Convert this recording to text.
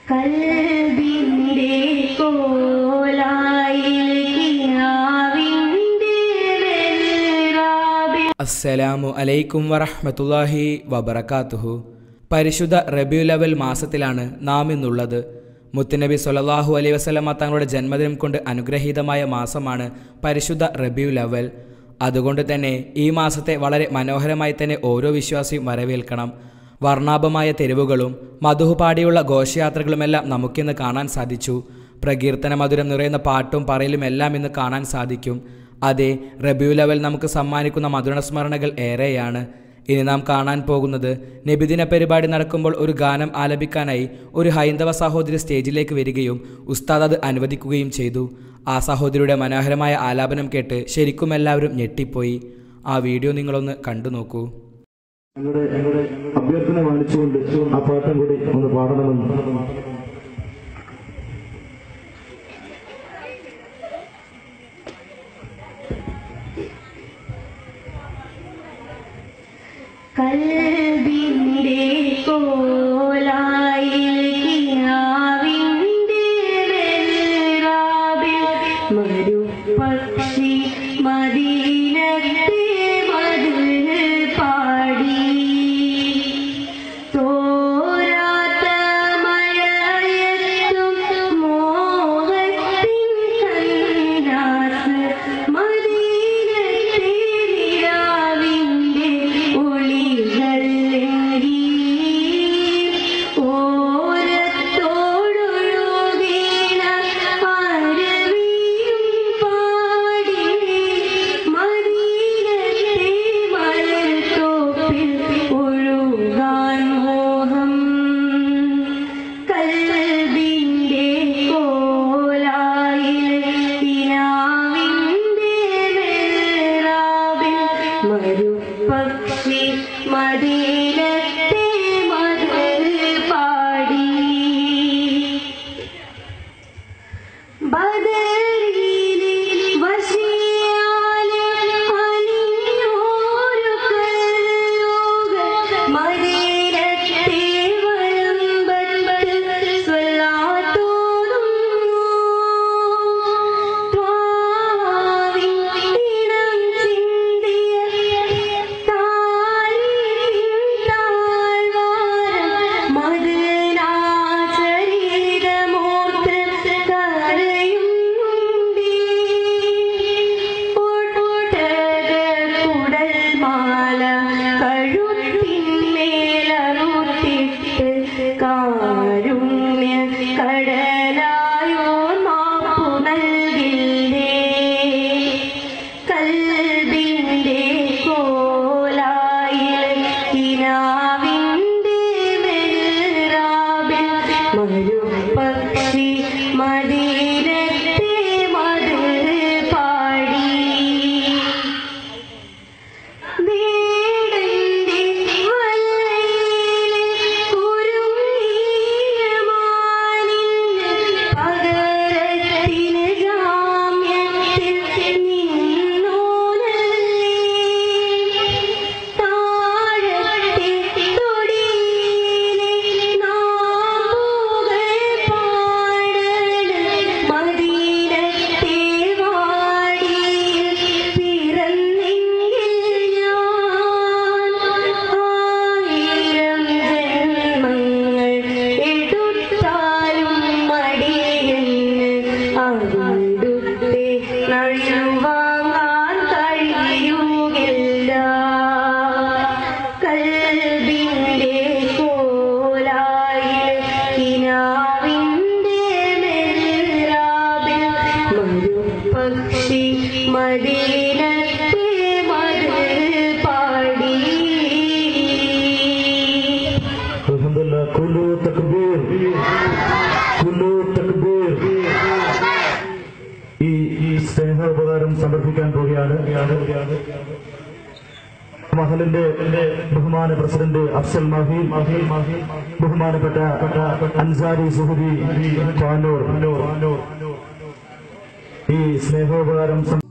കൽബിന്റെ കോലായിൽ കിനാവിന്റെ വെൽറാബിൽ അസ്സലാമു അലൈക്കും വറഹ്മത്തുള്ളാഹി വബറകാതുഹു പരിശുദ്ധ റബിയുലവൽ മാസത്തിലാണ് നാം ഇന്നുള്ളത് മുത്തുനബി സൊല്ലാഹു അലൈ വസല്ലമ തങ്ങളുടെ ജന്മദിനം കൊണ്ട് അനുഗ്രഹീതമായ മാസമാണ് പരിശുദ്ധ റബിയുലവൽ അതുകൊണ്ട് തന്നെ ഈ മാസത്തെ വളരെ മനോഹരമായി തന്നെ ഓരോ വിശ്വാസിയും വരവേൽക്കണം വർണ്ണാഭമായ തെരുവുകളും മധുപാടിയുള്ള ഘോഷയാത്രകളുമെല്ലാം നമുക്കിന്ന് കാണാൻ സാധിച്ചു പ്രകീർത്തന മധുരം നിറയുന്ന പാട്ടും പറയലും എല്ലാം ഇന്ന് കാണാൻ സാധിക്കും അതെ റബിയു ലെവൽ നമുക്ക് സമ്മാനിക്കുന്ന മധുരസ്മരണകൾ ഏറെയാണ് ഇനി നാം കാണാൻ പോകുന്നത് നബിദിന പരിപാടി നടക്കുമ്പോൾ ഒരു ഗാനം ആലപിക്കാനായി ഒരു ഹൈന്ദവ സഹോദരി സ്റ്റേജിലേക്ക് വരികയും ഉസ്താദ് അത് അനുവദിക്കുകയും ചെയ്തു ആ സഹോദരിയുടെ മനോഹരമായ ആലാപനം കേട്ട് ശരിക്കും എല്ലാവരും ഞെട്ടിപ്പോയി ആ വീഡിയോ നിങ്ങളൊന്ന് കണ്ടു നോക്കൂ ഞങ്ങളുടെ ഞങ്ങളുടെ അഭ്യർത്ഥന മാനിച്ചുകൊണ്ട് ആ പാട്ടും കൂടി ഒന്ന് പാടണമെന്ന് കൽബിന്റെ കോലായിൽ കിനാവിന്റെ വെൽറാബിൽ മരുപക്ഷി മദീനത്തെ മധുര പാടി തോരാത്ത മഴയത്തും മോഹത്തിൻ കന്നാസ് മദീനത്തെ നിലാവിന്റെ ഒളികൾ ലംഘി ഓരത്തോടൊഴുകീണ അരുവിയും പാടി മദീനത്തെ മലർത്തോപ്പിൽ ഒഴുകാൻ മോഹം കൽബിന്റെ കോലായിൽ കിനാവിന്റെ വെൽറാബിൽ മരുപക്ഷി മദീനത്തെ മധുര പാടി ബദരീനി വശിയാലെ അണിഞ്ഞോരു കല്ലോക മദീനത്തെ വലമ്പത്ത് സ്വലാത്തോതുന്നു. ത്വാവിൻ ഇണം ചിന്തിയ താലിൻ താഴ്വാരം മദനാചരിതമോർത്ത് കരയുന്നുണ്ടീ. കുടൽമാല കഴുത്തിന്മേലറുത്തിട്ട് കാരുണ്യ കടലായോ മാപ്പു നൽകില്ലേ കൽബിന്റെ കോലായിൽ കിനാവിന്റെ വെൽറാബിൽ മരുപക്ഷി മദീനത്തെ മധുര പാടി വീടന്റെ വലയിലെ കുരുനീലമാനിന് പകരത്തിന് ജാമ്യത്തിൽ നിന്നോനല്ലേ താഴത്തെ തൊടിയിലെ നാമ്പുകൾ പാടൽ മദീനത്തെ വാടിയിൽ പിറന്നെങ്കിൽ ഞാൻ ആയിരം ജന്മങ്ങൾ എടുത്താലും മടിയെന്ന് അവിടുത്തെ നഴുവാങ്ങാൻ കഴിയുകയില്ല കൽബിന്റെ കോലായിൽ കിനാവിന്റെ മെൽറാബിൽ മരുപക്ഷി മദീനത്തെ മധുര പാടി അൽഹംദുലില്ലാ കുലു തക്ബീർ കുലു തക്ബീർ ഈ ഈ സ്നേഹോപകാരം സമർപ്പിക്കാൻ പോവുകയാണ് മഹലിന്റെ ബഹുമാന പ്രസിഡന്റ് അഫ്സൽ മാഹി ബഹുമാനപ്പെട്ട അൻസാരി സുഹരി പാനൂർ ഈ സ്നേഹോപകാരം സം-